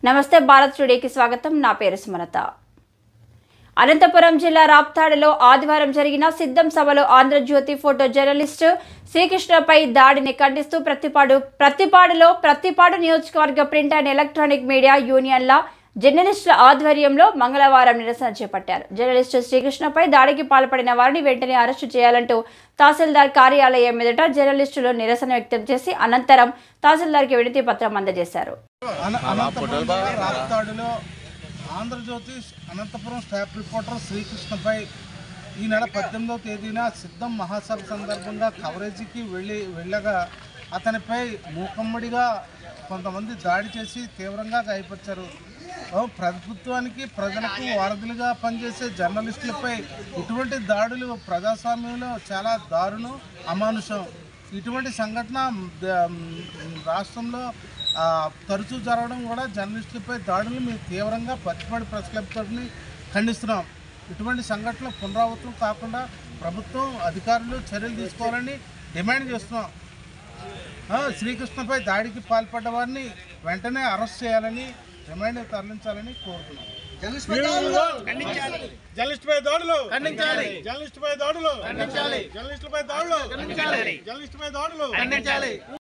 నమస్తే భారత్ టుడేకి స్వాగతం నా పేరు సుమలత అనంతపురం జిల్లా రాప్తాడులో ఆదివారం జరిగిన సిద్ధం సభలో ఆంధ్రజ్యోతి ఫోటో జర్నలిస్టు శ్రీకృష్ణపై దాడిని ఖండిస్తూ ప్రతిపాడు ప్రతిపాడులో ప్రతిపాడు నియోజకవర్గ ప్రింట్ అండ్ ఎలక్ట్రానిక్ మీడియా యూనియన్ల జర్నలిస్టుల ఆధ్వర్యంలో మంగళవారం నిరసన చేపట్టారు జర్నలిస్టు శ్రీకృష్ణపై దాడికి పాల్పడిన వారిని వెంటనే అరెస్టు చేయాలంటూ తహసీల్దార్ కార్యాలయం ఎదుట జర్నలిస్టులు నిరసన వ్యక్తం చేసి అనంతరం తహసీల్దార్కి వినతి పత్రం అందజేశారు అన- అనంతపురం జిల్లా రాప్తాడులో ఆంధ్రజ్యోతి అనంతపురం స్టాఫ్ రిపోర్టర్ శ్రీకృష్ణపై ఈ నెల పద్దెనిమిదవ తేదీన సిద్ధం మహాసభ సందర్భంగా కవరేజీకి వెళ్ళి వెళ్ళగా అతనిపై మూకమ్మడిగా కొంతమంది దాడి చేసి తీవ్రంగా గాయపరిచారు ఓ, ప్రభుత్వానికి ప్రజలకు వారధులుగా పనిచేసే జర్నలిస్టులపై ఇటువంటి దాడులు ప్రజాస్వామ్యంలో చాలా దారుణం అమానుషం ఇటువంటి సంఘటన ద- రాష్ట్రంలో ఆ, తరచూ జరగడం కూడా జర్నలిస్టులపై దాడులు మేము తీవ్రంగా పచ్చిపడి ప్రెస్ క్లబ్ తరఫున ఖండిస్తున్నాం ఇటువంటి సంఘటనలు పునరావృతం కాకుండా ప్రభుత్వం అధికారులు చర్యలు తీసుకోవాలని డిమాండ్ చేస్తున్నాం ఆ, శ్రీకృష్ణపై దాడికి పాల్పడ్డ వారిని వెంటనే అరెస్ట్ చేయాలని రిమైండ్ తరలించాలని కోరుతున్నాం జర్నలిస్ట్ పై దాడులు ఖండించాలి జర్నలిస్ట్ పై దాడులు ఖండించాలి జర్నలిస్ట్ పై దాడులు ఖండించాలి జర్నలిస్ట్ పై దాడులు ఖండించాలి